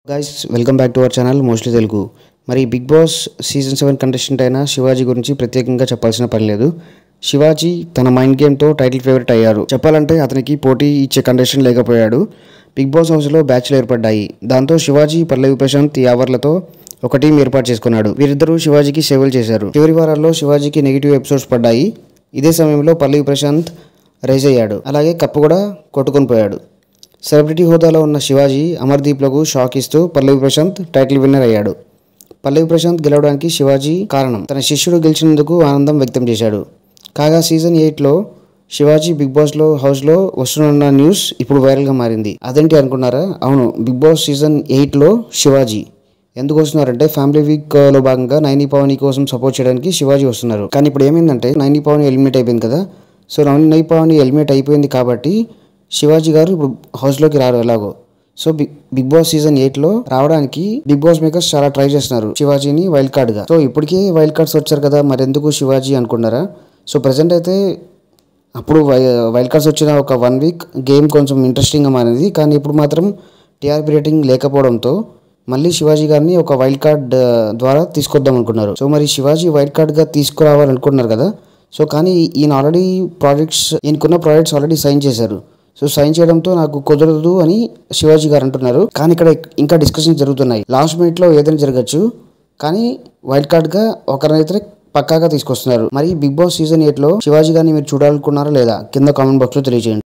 guys welcome back to our channel mostly Telugu మరి Bigg Boss season seven contestant అయిన శివాజీ గురించి ప్రత్యేకంగా చెప్పాల్సిన పని లేదు శివాజీ తన మైండ్ గేమ్తో టైటిల్ ఫేవరెట్ అయ్యారు చెప్పాలంటే అతనికి పోటీ ఇచ్చే కంటెస్టెంట్ లేకపోయాడు బిగ్ బాస్ హౌస్లో బ్యాచ్లు ఏర్పడ్డాయి దాంతో శివాజీ పల్లవి ప్రశాంత్ యావర్లతో ఒక టీం ఏర్పాటు చేసుకున్నాడు వీరిద్దరూ శివాజీకి సేవలు చేశారు చివరి వారాల్లో శివాజీకి నెగిటివ్ ఎపిసోడ్స్ పడ్డాయి ఇదే సమయంలో పల్లవి ప్రశాంత్ రైజ్ అయ్యాడు అలాగే కప్పు కూడా కొట్టుకొని పోయాడు సెలబ్రిటీ హోదాలో ఉన్న శివాజీ అమర్దీప్లకు షాక్ ఇస్తూ పల్లవి ప్రశాంత్ టైటిల్ విన్నర్ అయ్యాడు పల్లవి ప్రశాంత్ గెలవడానికి శివాజీ కారణం తన శిష్యుడు గెలిచినందుకు ఆనందం వ్యక్తం చేశాడు కాగా సీజన్ ఎయిట్లో శివాజీ బిగ్ బాస్లో హౌస్లో వస్తున్న న్యూస్ ఇప్పుడు వైరల్గా మారింది అదేంటి అనుకున్నారా అవును బిగ్ బాస్ సీజన్ ఎయిట్లో శివాజీ ఎందుకు వస్తున్నారంటే ఫ్యామిలీ వీక్ లో భాగంగా నైని పవని కోసం సపోర్ట్ చేయడానికి శివాజీ వస్తున్నారు కానీ ఇప్పుడు ఏమైందంటే నైని పవని ఎలిమినేట్ అయిపోయింది కదా సో నైని పవని ఎలిమినేట్ అయిపోయింది కాబట్టి శివాజీ గారు ఇప్పుడు హౌస్లోకి రారు ఎలాగో so Bigg Bigg Boss season eight లో రావడానికి బిగ్ బాస్ మేకర్స్ చాలా ట్రై చేస్తున్నారు శివాజీని వైల్డ్ కార్డ్ గా సో ఇప్పటికే వైల్డ్ కార్డ్స్ వచ్చారు కదా మరి ఎందుకు శివాజీ అనుకున్నారా సో ప్రజెంట్ అయితే అప్పుడు వై వైల్డ్ కార్డ్స్ వచ్చిన ఒక వన్ వీక్ గేమ్ కొంచెం ఇంట్రెస్టింగ్గా మారింది కానీ ఇప్పుడు మాత్రం టీఆర్పీ రేటింగ్ లేకపోవడంతో మళ్ళీ శివాజీ గారిని ఒక వైల్డ్ కార్డ్ ఆ, ద్వారా తీసుకొద్దాం అనుకున్నారు సో మరి శివాజీ వైల్డ్ కార్డ్గా తీసుకురావాలనుకుంటున్నారు కదా సో కానీ ఈయన ఆల్రెడీ ప్రాజెక్ట్స్ ఈయనకున్న ప్రాజెక్ట్స్ ఆల్రెడీ సైన్ చేశారు సో సైన్ చేయడంతో నాకు కుదరదు అని శివాజీ గారు అంటున్నారు కానీ ఇక్కడ ఇంకా డిస్కషన్ జరుగుతున్నాయి లాస్ట్ మినిట్ లో ఏదైనా జరగచ్చు కానీ వైల్డ్ కార్డ్ గా ఒకరినైతే పక్కాగా తీసుకొస్తున్నారు మరి బిగ్ బాస్ సీజన్ ఎయిట్ లో శివాజీ గారిని మీరు చూడాలనుకున్నారా లేదా కింద కామెంట్ బాక్స్ లో తెలియజేయండి